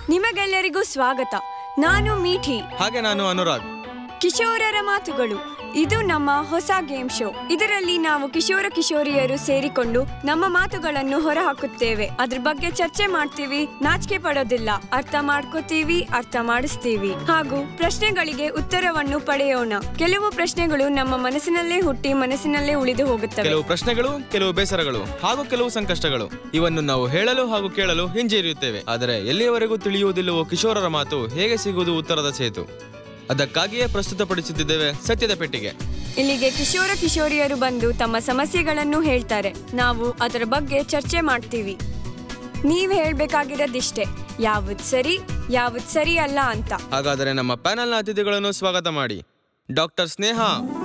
ನಿಮಗೆಲ್ಲರಿಗೂ ಸ್ವಾಗತ ನಾನು ಮೀಠಿ ಹಾಗೆ ನಾನು ಅನುರಾಗ್ ಕಿಶೋರರ ಮಾತುಗಳು ಇದು ನಮ್ಮ ಹೊಸ ಗೇಮ್ ಶೋ ಇದರಲ್ಲಿ ನಾವು ಕಿಶೋರ ಕಿಶೋರಿಯರು ಸೇರಿಕೊಂಡು ನಮ್ಮ ಮಾತುಗಳನ್ನು ಹೊರಹಾಕುತ್ತೇವೆ ಅದ್ರ ಬಗ್ಗೆ ಚರ್ಚೆ ಮಾಡ್ತೀವಿ ನಾಚಿಕೆ ಪಡೋದಿಲ್ಲ ಅರ್ಥ ಮಾಡ್ಕೋತೀವಿ ಅರ್ಥ ಮಾಡಿಸ್ತೀವಿ ಹಾಗೂ ಪ್ರಶ್ನೆಗಳಿಗೆ ಉತ್ತರವನ್ನು ಪಡೆಯೋಣ ಕೆಲವು ಪ್ರಶ್ನೆಗಳು ನಮ್ಮ ಮನಸ್ಸಿನಲ್ಲೇ ಹುಟ್ಟಿ ಮನಸ್ಸಿನಲ್ಲೇ ಉಳಿದು ಹೋಗುತ್ತವೆ ಕೆಲವು ಪ್ರಶ್ನೆಗಳು ಕೆಲವು ಬೇಸರಗಳು ಹಾಗೂ ಕೆಲವು ಸಂಕಷ್ಟಗಳು ಇವನ್ನು ನಾವು ಹೇಳಲು ಹಾಗೂ ಕೇಳಲು ಹಿಂಜರಿಯುತ್ತೇವೆ ಆದರೆ ಎಲ್ಲಿಯವರೆಗೂ ತಿಳಿಯುವುದಿಲ್ಲವೋ ಕಿಶೋರರ ಮಾತು ಹೇಗೆ ಸಿಗುವುದು ಉತ್ತರದ ಸೇತು ಅದಕ್ಕಾಗಿಯೇ ಪ್ರಸ್ತುತಪಡಿಸುತ್ತಿದ್ದೇವೆ ಸತ್ಯದ ಪೆಟ್ಟಿಗೆ ಇಲ್ಲಿಗೆ ಕಿಶೋರ ಕಿಶೋರಿಯರು ಬಂದು ತಮ್ಮ ಸಮಸ್ಯೆಗಳನ್ನು ಹೇಳ್ತಾರೆ ನಾವು ಅದರ ಬಗ್ಗೆ ಚರ್ಚೆ ಮಾಡ್ತೀವಿ ನೀವ್ ಹೇಳ್ಬೇಕಾಗಿರೋದಿಷ್ಟೇ ಯಾವ್ದು ಸರಿ ಯಾವ್ದು ಸರಿ ಅಲ್ಲ ಅಂತ ಹಾಗಾದರೆ ನಮ್ಮ ಪ್ಯಾನೆಲ್ನ ಅತಿಥಿಗಳನ್ನು ಸ್ವಾಗತ ಮಾಡಿ ಡಾಕ್ಟರ್ ಸ್ನೇಹ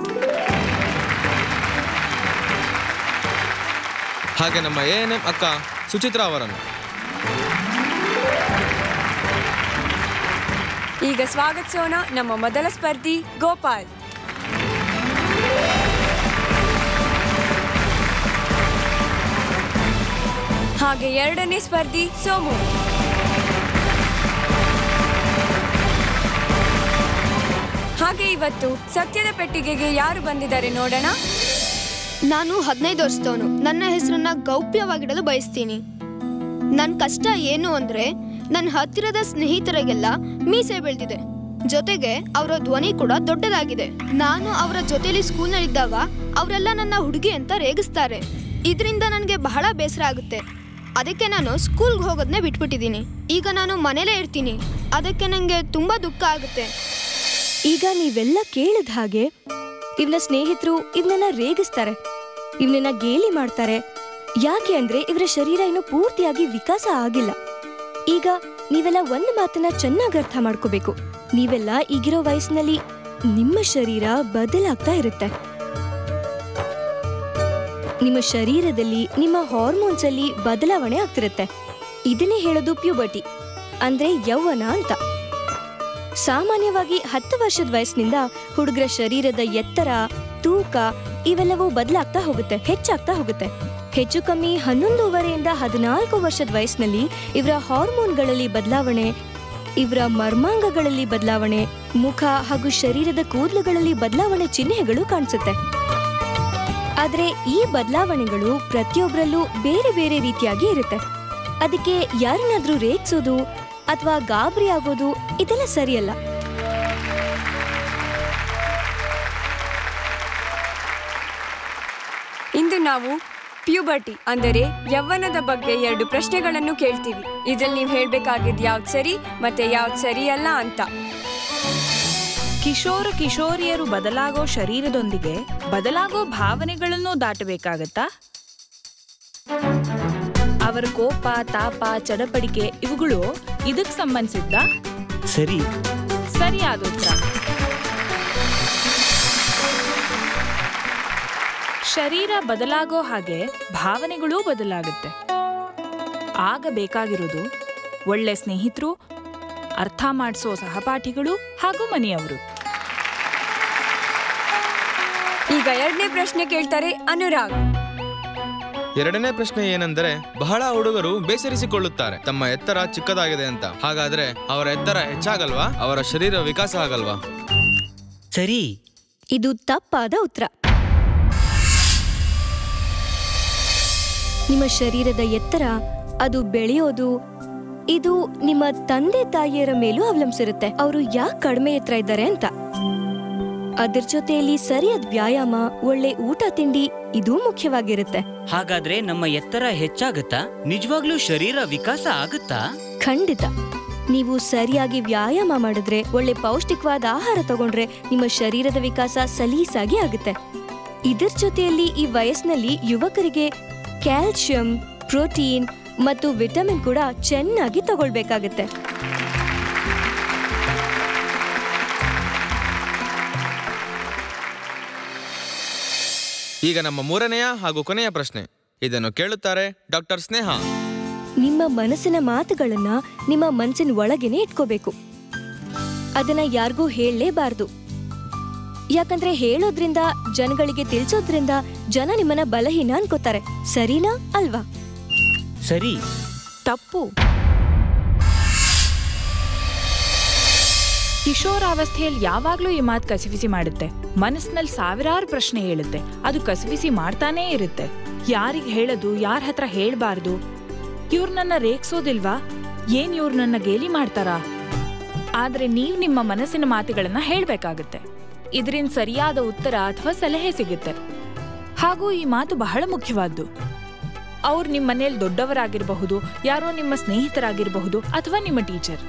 ಹಾಗೆ ನಮ್ಮ ಎ ಎನ್ ಎಂ ಅಕ್ಕ ಸುಚಿತ್ರಾ ಅವರನ್ನು ಈಗ ಸ್ವಾಗತಿಸೋಣ ನಮ್ಮ ಮೊದಲ ಸ್ಪರ್ಧಿ ಗೋಪಾಲ್ ಹಾಗೆ ಎರಡನೇ ಸ್ಪರ್ಧಿ ಸೋಮು ಹಾಗೆ ಇವತ್ತು ಸತ್ಯದ ಪೆಟ್ಟಿಗೆಗೆ ಯಾರು ಬಂದಿದ್ದಾರೆ ನೋಡೋಣ ನಾನು ಹದಿನೈದು ವರ್ಷದವನು ನನ್ನ ಹೆಸರನ್ನ ಗೌಪ್ಯವಾಗಿಡಲು ಬಯಸ್ತೀನಿ ನನ್ನ ಕಷ್ಟ ಏನು ಅಂದ್ರೆ ನನ್ನ ಹತ್ತಿರದ ಸ್ನೇಹಿತರಿಗೆಲ್ಲ ಮೀಸೆ ಬೆಳೆದಿದೆ ಜೊತೆಗೆ ಅವರ ಧ್ವನಿ ಕೂಡ ದೊಡ್ಡದಾಗಿದೆ ನಾನು ಅವರ ಜೊತೆಲಿ ಸ್ಕೂಲ್ನಲ್ಲಿದ್ದಾಗ ಅವರೆಲ್ಲ ನನ್ನ ಹುಡುಗಿ ಅಂತ ರೇಗಿಸ್ತಾರೆ ಇದರಿಂದ ನನಗೆ ಬಹಳ ಬೇಸರ ಆಗುತ್ತೆ ಅದಕ್ಕೆ ನಾನು ಸ್ಕೂಲ್ಗೆ ಹೋಗೋದನ್ನೇ ಬಿಟ್ಬಿಟ್ಟಿದ್ದೀನಿ ಈಗ ನಾನು ಮನೇಲೇ ಇರ್ತೀನಿ ಅದಕ್ಕೆ ನನಗೆ ತುಂಬ ದುಃಖ ಆಗುತ್ತೆ ಈಗ ನೀವೆಲ್ಲ ಕೇಳಿದ ಹಾಗೆ ಇವನ ಸ್ನೇಹಿತರು ಇವನನ್ನ ರೇಗಿಸ್ತಾರೆ ಇವನನ್ನ ಗೇಲಿ ಮಾಡ್ತಾರೆ ಯಾಕೆ ಅಂದ್ರೆ ಇವರ ಶರೀರ ಇನ್ನು ಪೂರ್ತಿಯಾಗಿ ವಿಕಾಸ ಆಗಿಲ್ಲ ಈಗ ನೀವೆಲ್ಲ ಒಂದು ಮಾತನ್ನ ಚೆನ್ನಾಗಿ ಅರ್ಥ ಮಾಡ್ಕೋಬೇಕು ನೀವೆಲ್ಲ ಈಗಿರೋ ವಯಸ್ಸಿನಲ್ಲಿ ನಿಮ್ಮ ಶರೀರ ಬದಲಾಗ್ತಾ ಇರುತ್ತೆ ನಿಮ್ಮ ಶರೀರದಲ್ಲಿ ನಿಮ್ಮ ಹಾರ್ಮೋನ್ಸ್ ಅಲ್ಲಿ ಬದಲಾವಣೆ ಆಗ್ತಿರುತ್ತೆ ಇದನ್ನೇ ಹೇಳೋದು ಪ್ಯೂಬರ್ಟಿ ಅಂದ್ರೆ ಯೌವನ ಅಂತ ಸಾಮಾನ್ಯವಾಗಿ ಹತ್ತು ವರ್ಷದ ವಯಸ್ಸಿನಿಂದ ಹುಡುಗರ ಶರೀರದ ಎತ್ತರ ತೂಕ ಇವೆಲ್ಲವೂ ಬದಲಾಗ್ತಾ ಹೋಗುತ್ತೆ ಹೆಚ್ಚಾಗ್ತಾ ಹೋಗುತ್ತೆ ಹೆಚ್ಚು ಕಮ್ಮಿ ಹನ್ನೊಂದೂವರೆಯಿಂದ ಹದಿನಾಲ್ಕು ವರ್ಷದ ವಯಸ್ಸಿನಲ್ಲಿ ಇವರ ಹಾರ್ಮೋನ್ಗಳಲ್ಲಿ ಬದಲಾವಣೆ ಇವರ ಮರ್ಮಾಂಗಗಳಲ್ಲಿ ಬದಲಾವಣೆ ಮುಖ ಹಾಗೂ ಶರೀರದ ಕೂದಲುಗಳಲ್ಲಿ ಬದಲಾವಣೆ ಚಿಹ್ನೆಗಳು ಕಾಣಿಸುತ್ತೆ ಆದ್ರೆ ಈ ಬದಲಾವಣೆಗಳು ಪ್ರತಿಯೊಬ್ಬರಲ್ಲೂ ಬೇರೆ ಬೇರೆ ರೀತಿಯಾಗಿ ಇರುತ್ತೆ ಅದಕ್ಕೆ ಯಾರನ್ನಾದ್ರೂ ರೇಗ್ಸೋದು ಅಥವಾ ಗಾಬರಿ ಆಗೋದು ಇದೆಲ್ಲ ಸರಿಯಲ್ಲ ಇಂದು ನಾವು ಪ್ಯೂಬರ್ಟಿ ಅಂದರೆ ಯವ್ವನದ ಬಗ್ಗೆ ಎರಡು ಪ್ರಶ್ನೆಗಳನ್ನು ಕೇಳ್ತೀವಿ ಇದ್ರಲ್ಲಿ ನೀವು ಹೇಳ್ಬೇಕಾಗಿದ್ ಯಾವ್ದು ಸರಿ ಮತ್ತೆ ಯಾವ್ದು ಸರಿಯಲ್ಲ ಅಂತ ಕಿಶೋರ ಕಿಶೋರಿಯರು ಬದಲಾಗೋ ಶರೀರದೊಂದಿಗೆ ಬದಲಾಗೋ ಭಾವನೆಗಳನ್ನು ದಾಟಬೇಕಾಗತ್ತಾ ಅವರ ಕೋಪ ತಾಪ ಚಡಪಡಿಕೆ ಇವುಗಳು ಇದಕ್ ಸಂಬಂಧಿಸಿದ್ದ ಸರಿ ಸರಿಯಾದ ಉತ್ತರ ಶರೀರ ಬದಲಾಗೋ ಹಾಗೆ ಭಾವನೆಗಳೂ ಬದಲಾಗುತ್ತೆ ಆಗ ಬೇಕಾಗಿರೋದು ಒಳ್ಳೆ ಸ್ನೇಹಿತರು ಅರ್ಥ ಮಾಡಿಸೋ ಸಹಪಾಠಿಗಳು ಹಾಗೂ ಮನೆಯವರು ಈಗ ಎರಡನೇ ಪ್ರಶ್ನೆ ಕೇಳ್ತಾರೆ ಅನುರಾಗ್ ಎರಡನೇ ಪ್ರಶ್ನೆ ಏನೆಂದರೆ ಬಹಳ ಹುಡುಗರು ಬೇಸರಿಸಿಕೊಳ್ಳುತ್ತಾರೆ ತಮ್ಮ ಎತ್ತರ ಚಿಕ್ಕದಾಗಿದೆ ಅಂತ ಹಾಗಾದ್ರೆ ಅವರ ಎತ್ತರ ಹೆಚ್ಚಾಗಲ್ವಾ ಅವರ ಶರೀರ ವಿಕಾಸ ಆಗಲ್ವಾ ಸರಿ ಇದು ತಪ್ಪಾದ ಉತ್ತರ ನಿಮ್ಮ ಶರೀರದ ಎತ್ತರ ಅದು ಬೆಳೆಯೋದು ಇದು ನಿಮ್ಮ ತಂದೆ ತಾಯಿಯರ ಮೇಲೂ ಅವಲಂಬಿಸಿರುತ್ತೆ ಅವರು ಯಾಕೆ ಕಡಿಮೆ ಎತ್ತರ ಇದ್ದಾರೆ ಅಂತ ಅದ್ರ ಜೊತೆಯಲ್ಲಿ ಸರಿಯಾದ ವ್ಯಾಯಾಮ ಒಳ್ಳೆ ಊಟ ತಿಂಡಿ ಇದೂ ಮುಖ್ಯವಾಗಿರುತ್ತೆ ಹಾಗಾದ್ರೆ ನಮ್ಮ ಎತ್ತರ ಹೆಚ್ಚಾಗತ್ತಾ ನಿಜವಾಗ್ಲೂ ಶರೀರ ವಿಕಾಸ ಆಗುತ್ತಾ ಖಂಡಿತ ನೀವು ಸರಿಯಾಗಿ ವ್ಯಾಯಾಮ ಮಾಡಿದ್ರೆ ಒಳ್ಳೆ ಪೌಷ್ಟಿಕವಾದ ಆಹಾರ ತಗೊಂಡ್ರೆ ನಿಮ್ಮ ಶರೀರದ ವಿಕಾಸ ಸಲೀಸಾಗಿ ಆಗುತ್ತೆ ಇದ್ರ ಜೊತೆಯಲ್ಲಿ ಈ ವಯಸ್ಸಿನಲ್ಲಿ ಯುವಕರಿಗೆ ಕ್ಯಾಲ್ಸಿಯಂ ಪ್ರೋಟೀನ್ ಮತ್ತು ವಿಟಮಿನ್ ಕೂಡ ಚೆನ್ನಾಗಿ ತಗೊಳ್ಬೇಕಾಗತ್ತೆ ಈಗ ನಮ್ಮ ಮೂರನೆಯ ಹಾಗೂ ಕೊನೆಯ ಪ್ರಶ್ನೆ ಇದನ್ನು ಕೇಳುತ್ತಾರೆ ಡಾಕ್ಟರ್ ಸ್ನೇಹ ನಿಮ್ಮ ಮನಸ್ಸಿನ ಮಾತುಗಳನ್ನ ನಿಮ್ಮ ಮನಸ್ಸಿನ ಒಳಗೇನೆ ಇಟ್ಕೋಬೇಕು ಅದನ್ನ ಯಾರಿಗೂ ಹೇಳಲೇಬಾರ್ದು ಯಾಕಂದ್ರೆ ಹೇಳೋದ್ರಿಂದ ಜನಗಳಿಗೆ ತಿಳಿಸೋದ್ರಿಂದ ಜನ ನಿಮ್ಮನ್ನ ಬಲಹೀನ ಅನ್ಕೋತಾರೆ ಸರಿನಾ ಅಲ್ವಾ ಸರಿ ತಪ್ಪು ಕಿಶೋರಾವಸ್ಥೆಯಲ್ಲಿ ಯಾವಾಗ್ಲೂ ಈ ಮಾತು ಕಸಿವಿಸಿ ಮಾಡುತ್ತೆ ಮನಸ್ಸಿನಲ್ಲಿ ಸಾವಿರಾರು ಪ್ರಶ್ನೆ ಹೇಳುತ್ತೆ ಅದು ಕಸಿವಿಸಿ ಮಾಡ್ತಾನೇ ಇರುತ್ತೆ ಯಾರಿಗ್ ಹೇಳೋದು ಯಾರ ಹತ್ರ ಹೇಳ್ಬಾರ್ದು ಇವ್ರು ನನ್ನ ರೇಗ್ಸೋದಿಲ್ವಾ ಏನ್ ಇವ್ರು ನನ್ನ ಗೇಲಿ ಮಾಡ್ತಾರಾ ಆದ್ರೆ ನೀವ್ ನಿಮ್ಮ ಮನಸ್ಸಿನ ಮಾತುಗಳನ್ನ ಹೇಳ್ಬೇಕಾಗತ್ತೆ ಇದರಿಂದ ಸರಿಯಾದ ಉತ್ತರ ಅಥವಾ ಸಲಹೆ ಸಿಗುತ್ತೆ ಹಾಗೂ ಈ ಮಾತು ಬಹಳ ಮುಖ್ಯವಾದ್ದು ಅವ್ರು ನಿಮ್ಮ ಮನೇಲಿ ದೊಡ್ಡವರಾಗಿರಬಹುದು ಯಾರೋ ನಿಮ್ಮ ಸ್ನೇಹಿತರಾಗಿರಬಹುದು ಅಥವಾ ನಿಮ್ಮ ಟೀಚರ್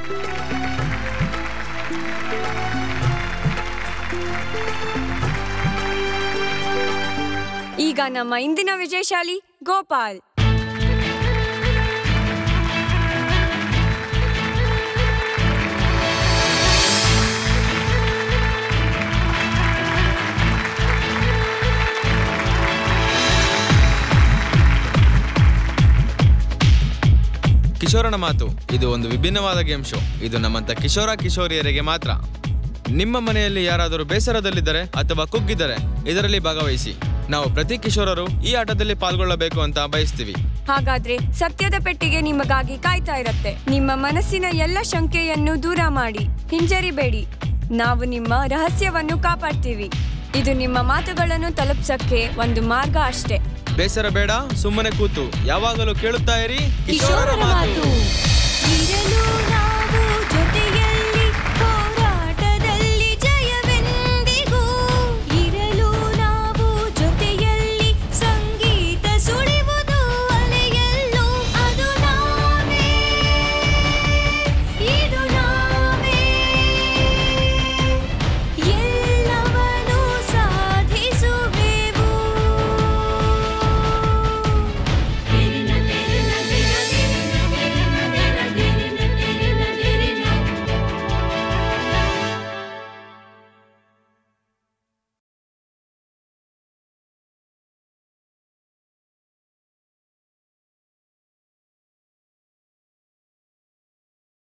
ಈಗ ನಮ್ಮ ಇಂದಿನ ವಿಜಯಶಾಲಿ ಗೋಪಾಲ್ ಕಿಶೋರನ ಮಾತು ಇದು ಒಂದು ವಿಭಿನ್ನವಾದ ಗೇಮ್ ಶೋ ಇದು ನಮ್ಮಂತ ಕಿಶೋರ ಕಿಶೋರಿಯರಿಗೆ ಮಾತ್ರ ನಿಮ್ಮ ಮನೆಯಲ್ಲಿ ಯಾರಾದರೂ ಬೇಸರದಲ್ಲಿದ್ದರೆ ಅಥವಾ ಕುಗ್ಗಿದ್ದರೆ ಇದರಲ್ಲಿ ಭಾಗವಹಿಸಿ ನಾವು ಪ್ರತಿ ಕಿಶೋರರು ಈ ಆಟದಲ್ಲಿ ಪಾಲ್ಗೊಳ್ಳಬೇಕು ಅಂತ ಬಯಸ್ತೀವಿ ಹಾಗಾದ್ರೆ ಸತ್ಯದ ಪೆಟ್ಟಿಗೆ ನಿಮಗಾಗಿ ಕಾಯ್ತಾ ಇರತ್ತೆ ನಿಮ್ಮ ಮನಸ್ಸಿನ ಎಲ್ಲ ಶಂಕೆಯನ್ನು ದೂರ ಮಾಡಿ ಹಿಂಜರಿಬೇಡಿ ನಾವು ನಿಮ್ಮ ರಹಸ್ಯವನ್ನು ಕಾಪಾಡ್ತೀವಿ ಇದು ನಿಮ್ಮ ಮಾತುಗಳನ್ನು ತಲುಪ್ಸಕ್ಕೆ ಒಂದು ಮಾರ್ಗ ಅಷ್ಟೇ ಬೇಸರ ಬೇಡ ಸುಮ್ಮನೆ ಕೂತು ಯಾವಾಗಲೂ ಕೇಳುತ್ತಾ ಇರಿ ಕಿಶೋರರ ಮಾತು ಇರಲು ನಾವು